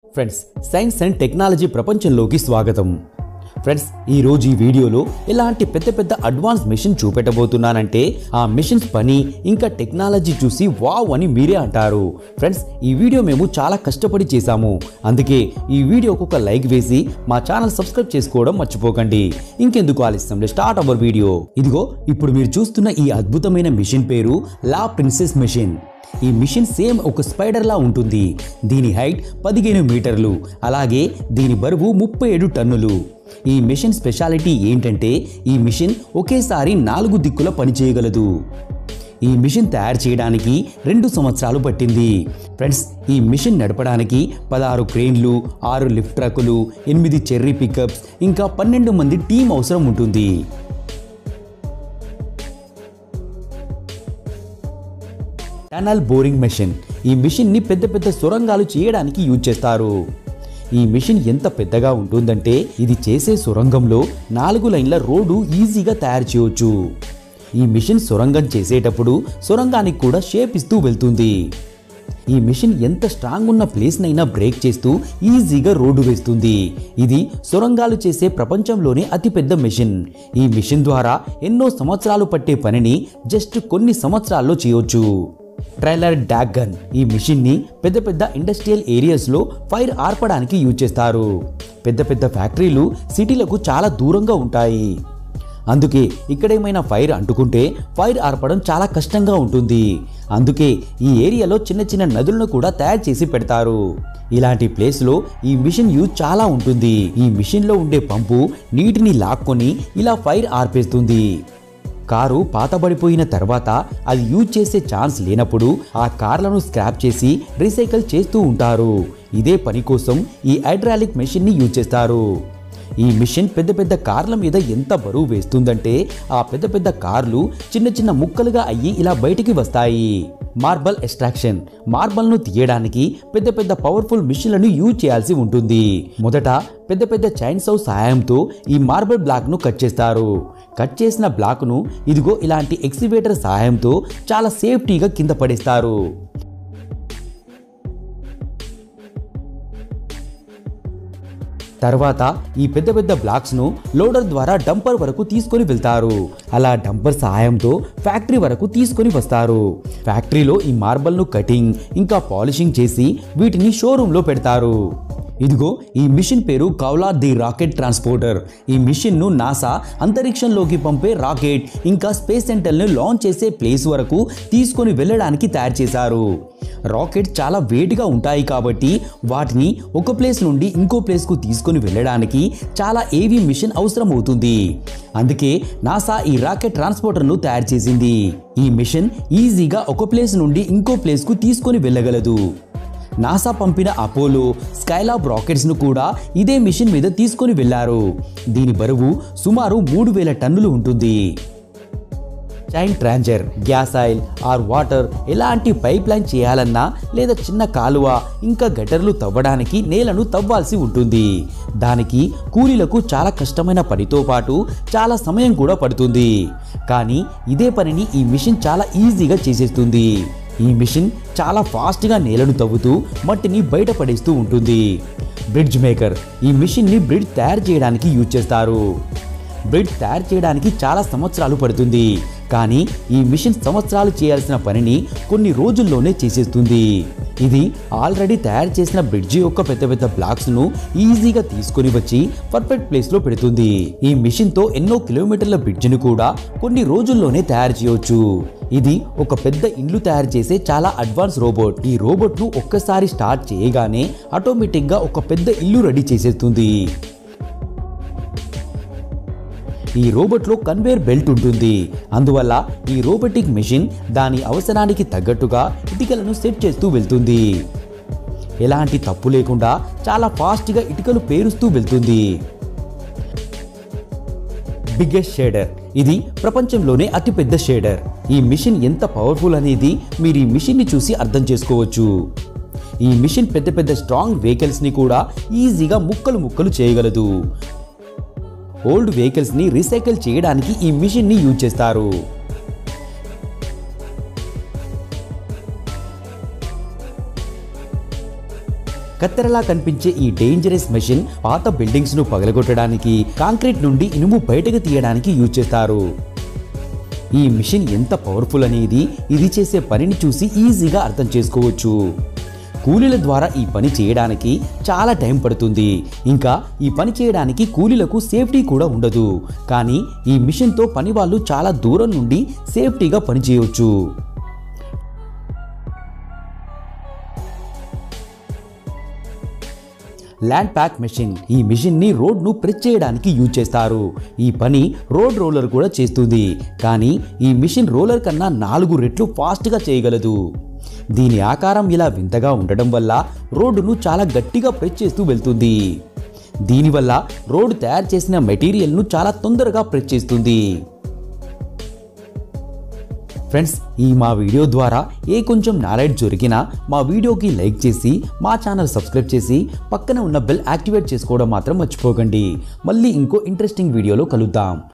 friends science and technology ప్రపంచంలోకి స్వాగతం friends ఈ రోజు ఈ వీడియోలో ఎలాంటి పెద్ద పెద్ద అడ్వాన్స్ మిషన్ చూపెట్టబోతున్నానంటే ఆ మిషన్స్ పని ఇంకా టెక్నాలజీ చూసి వావ్ అని మీరే అంటారు ఫ్రెండ్స్ ఈ వీడియో మేము చాలా కష్టపడి చేశాము అందుకే ఈ వీడియోకి ఒక లైక్ వేసి మా ఛానల్ సబ్స్క్రైబ్ చేసుకోవడం మర్చిపోకండి ఇంకెందుకు ఆలస్యం స్టార్ట్ అవర్ వీడియో ఇదిగో ఇప్పుడు మీరు చూస్తున్న ఈ అద్భుతమైన మిషన్ పేరు లా ప్రిన్సెస్ మిషన్ ఈ మిషన్ సేమ్ ఒక స్పైడర్ లా ఉంటుంది దీని హైట్ పదిహేను మీటర్లు అలాగే దీని బరువు ముప్పై ఏడు టన్నులు ఈ మిషన్ స్పెషాలిటీ ఏంటంటే ఈ మిషన్ ఒకేసారి నాలుగు దిక్కుల పనిచేయగలదు ఈ మిషన్ తయారు చేయడానికి రెండు సంవత్సరాలు పట్టింది ఫ్రెండ్స్ ఈ మిషన్ నడపడానికి పదహారు క్రేన్లు ఆరు లిఫ్ట్ ట్రక్కులు ఎనిమిది చెర్రీ పికప్స్ ఇంకా పన్నెండు మంది టీం అవసరం ఉంటుంది టనల్ బోరింగ్ మెషిన్ ఈ మిషన్ని పెద్ద పెద్ద సొరంగాలు చేయడానికి యూజ్ చేస్తారు ఈ మిషన్ ఎంత పెద్దగా ఉంటుందంటే ఇది చేసే సొరంగంలో నాలుగు లైన్ల రోడ్డు ఈజీగా తయారు చేయవచ్చు ఈ మిషన్ సొరంగం చేసేటప్పుడు సొరంగానికి కూడా షేప్ ఇస్తూ వెళ్తుంది ఈ మిషన్ ఎంత స్ట్రాంగ్ ఉన్న ప్లేస్నైనా బ్రేక్ చేస్తూ ఈజీగా రోడ్డు వేస్తుంది ఇది సొరంగాలు చేసే ప్రపంచంలోనే అతిపెద్ద మిషన్ ఈ మిషన్ ద్వారా ఎన్నో సంవత్సరాలు పట్టే పనిని జస్ట్ కొన్ని సంవత్సరాల్లో చేయొచ్చు ట్రైలర్ డాగ్ గన్ ఈ మిషన్ని పెద్ద పెద్ద ఇండస్ట్రియల్ ఏరియాస్లో ఫైర్ ఆర్పడానికి యూజ్ చేస్తారు పెద్ద పెద్ద ఫ్యాక్టరీలు సిటీలకు చాలా దూరంగా ఉంటాయి అందుకే ఇక్కడేమైనా ఫైర్ అంటుకుంటే ఫైర్ ఆర్పడం చాలా కష్టంగా ఉంటుంది అందుకే ఈ ఏరియాలో చిన్న చిన్న నదులను కూడా తయారు చేసి పెడతారు ఇలాంటి ప్లేస్లో ఈ మిషన్ యూజ్ చాలా ఉంటుంది ఈ మిషన్లో ఉండే పంపు నీటిని లాక్కొని ఇలా ఫైర్ ఆర్పేస్తుంది కారు పాతబడిపోయిన తర్వాత అది యూజ్ చేసే ఛాన్స్ లేనప్పుడు ఆ కార్లను స్క్రాప్ చేసి రీసైకిల్ చేస్తూ ఉంటారు ఇదే పని కోసం ఈ హైడ్రాలిక్ మెషిన్ని యూజ్ చేస్తారు ఈ మిషన్ పెద్ద పెద్ద కార్ల మీద ఎంత బరువు వేస్తుందంటే ఆ పెద్ద పెద్ద కార్లు చిన్న చిన్న ముక్కలుగా అయ్యి ఇలా బయటికి వస్తాయి మార్బల్ ఎక్స్ట్రాక్షన్ మార్బల్ను తీయడానికి పెద్ద పెద్ద పవర్ఫుల్ మిషన్లను యూజ్ చేయాల్సి ఉంటుంది మొదట పెద్ద పెద్ద చైన్ సౌ సహాయంతో ఈ మార్బల్ బ్లాక్ను కట్ చేస్తారు కట్ చేసిన బ్లాక్ను ఇదిగో ఇలాంటి ఎక్సివేటర్ సహాయంతో చాలా సేఫ్టీగా కింద పడేస్తారు తర్వాత ఈ పెద్ద పెద్ద బ్లాక్స్ను లోడర్ ద్వారా డంపర్ వరకు తీసుకొని వెళ్తారు అలా డంపర్ సహాయంతో ఫ్యాక్టరీ వరకు తీసుకొని వస్తారు ఫ్యాక్టరీలో ఈ మార్బల్ను కటింగ్ ఇంకా పాలిషింగ్ చేసి వీటిని షోరూంలో పెడతారు ఇదిగో ఈ మిషన్ పేరు కౌలా ది రాకెట్ ట్రాన్స్పోర్టర్ ఈ మిషన్ను నాసా అంతరిక్షంలోకి పంపే రాకెట్ ఇంకా స్పేస్ సెంటర్ని లాంచ్ చేసే ప్లేస్ వరకు తీసుకొని వెళ్ళడానికి తయారు చేశారు రాకెట్ చాలా వేడిగా ఉంటాయి కాబట్టి వాటిని ఒక ప్లేస్ నుండి ఇంకో ప్లేస్కు తీసుకొని వెళ్ళడానికి చాలా ఏవీ మిషన్ అవసరం అవుతుంది అందుకే నాసా ఈ రాకెట్ ట్రాన్స్పోర్టర్ను తయారు చేసింది ఈ మిషన్ ఈజీగా ఒక ప్లేస్ నుండి ఇంకో ప్లేస్కు తీసుకొని వెళ్ళగలదు నాసా పంపిన అపోలో స్కైలాబ్ రాకెట్స్ను కూడా ఇదే మిషన్ మీద తీసుకొని వెళ్లారు దీని బరువు సుమారు మూడు వేల టన్నులు ఉంటుంది chain trencher gas oil or water ఎలాంటి పైప్ లైన్ చేయాలన్నా లేదా చిన్న కాలువ ఇంకా గటర్లు తవ్వడానికి నేలను తవ్వాల్సి ఉంటుంది దానికి కూలీలకు చాలా కష్టమైన పనితో పాటు చాలా సమయం కూడా పడుతుంది కానీ ఇదే పనిని ఈ మిషన్ చాలా ఈజీగా చేసేస్తుంది ఈ మిషన్ చాలా ఫాస్ట్గా నేలను తవ్వుతూ మట్టిని బయటపడేస్తూ ఉంటుంది బ్రిడ్జ్ మేకర్ ఈ మిషన్ని బ్రిడ్జ్ తయారు చేయడానికి యూజ్ చేస్తారు బ్రిడ్జ్ తయారు చేయడానికి చాలా సంవత్సరాలు పడుతుంది కానీ ఈ మిషన్ సంవత్సరాలు చేయాల్సిన పనిని కొన్ని రోజుల్లోనే చేసేస్తుంది ఇది ఆల్రెడీ తయారు చేసిన బ్రిడ్జి యొక్క పెద్ద పెద్ద బ్లాక్స్ను ఈజీగా తీసుకొని వచ్చి పర్ఫెక్ట్ ప్లేస్లో పెడుతుంది ఈ మిషన్తో ఎన్నో కిలోమీటర్ల బ్రిడ్జిని కూడా కొన్ని రోజుల్లోనే తయారు చేయవచ్చు ఇది ఒక పెద్ద ఇండ్లు తయారు చేసే చాలా అడ్వాన్స్ రోబోట్ ఈ రోబోట్ను ఒక్కసారి స్టార్ట్ చేయగానే ఆటోమేటిక్గా ఒక పెద్ద ఇల్లు రెడీ చేసేస్తుంది ఈ రోబోట్లో కన్వేర్ బెల్ట్ ఉంటుంది అందువల్ల ఈ రోబోటిక్ మెషిన్ దాని అవసరానికి తగ్గట్టుగా ఇటుకలను సెట్ చేస్తూ వెళ్తుంది ఎలాంటి తప్పు లేకుండా చాలా ఫాస్ట్గా ఇటుకలు పేరుస్తూ వెళ్తుంది బిగ్గెస్ట్ షేడర్ ఇది ప్రపంచంలోనే అతిపెద్ద షేడర్ ఈ మిషన్ ఎంత పవర్ఫుల్ అనేది మీరు ఈ మిషన్ని చూసి అర్థం చేసుకోవచ్చు ఈ మిషన్ పెద్ద పెద్ద స్ట్రాంగ్ వెహికల్స్ని కూడా ఈజీగా ముక్కలు ముక్కలు చేయగలదు ఓల్డ్ వెహికల్స్ని రీసైకిల్ చేయడానికి ఈ మిషన్ని యూజ్ చేస్తారు కత్తెరలా కనిపించే ఈ డేంజరస్ మెషిన్ పాత బిల్డింగ్స్ ను పగలగొట్టడానికి కాంక్రీట్ నుండి ఇనుము బయటకు తీయడానికి యూజ్ చేస్తారు ఈ మిషన్ ఎంత పవర్ఫుల్ అనేది ఇది చేసే పనిని చూసి ఈజీగా అర్థం చేసుకోవచ్చు కూలీల ద్వారా ఈ పని చేయడానికి చాలా టైం పడుతుంది ఇంకా ఈ పని చేయడానికి కూలీలకు సేఫ్టీ కూడా ఉండదు కానీ ఈ మిషన్తో పని వాళ్ళు చాలా దూరం నుండి సేఫ్టీగా పని చేయవచ్చు ల్యాండ్ ప్యాక్ మెషిన్ ఈ మిషన్ ని రోడ్ ను ప్రెస్ చేయడానికి యూజ్ చేస్తారు ఈ పని రోడ్ రోలర్ కూడా చేస్తుంది కానీ ఈ మిషన్ రోలర్ కన్నా నాలుగు రెట్లు ఫాస్ట్ గా చేయగలదు దీని ఆకారం ఇలా వింతగా ఉండడం వల్ల రోడ్డును చాలా గట్టిగా ప్రెస్ చేస్తూ వెళ్తుంది దీనివల్ల రోడ్డు తయారు చేసిన మెటీరియల్ను చాలా తొందరగా ప్రెస్ చేస్తుంది ఫ్రెండ్స్ ఈ మా వీడియో ద్వారా ఏ కొంచెం నాలెడ్జ్ దొరికినా మా వీడియోకి లైక్ చేసి మా ఛానల్ సబ్స్క్రైబ్ చేసి పక్కన ఉన్న బెల్ యాక్టివేట్ చేసుకోవడం మాత్రం మర్చిపోకండి మళ్ళీ ఇంకో ఇంట్రెస్టింగ్ వీడియోలో కలుద్దాం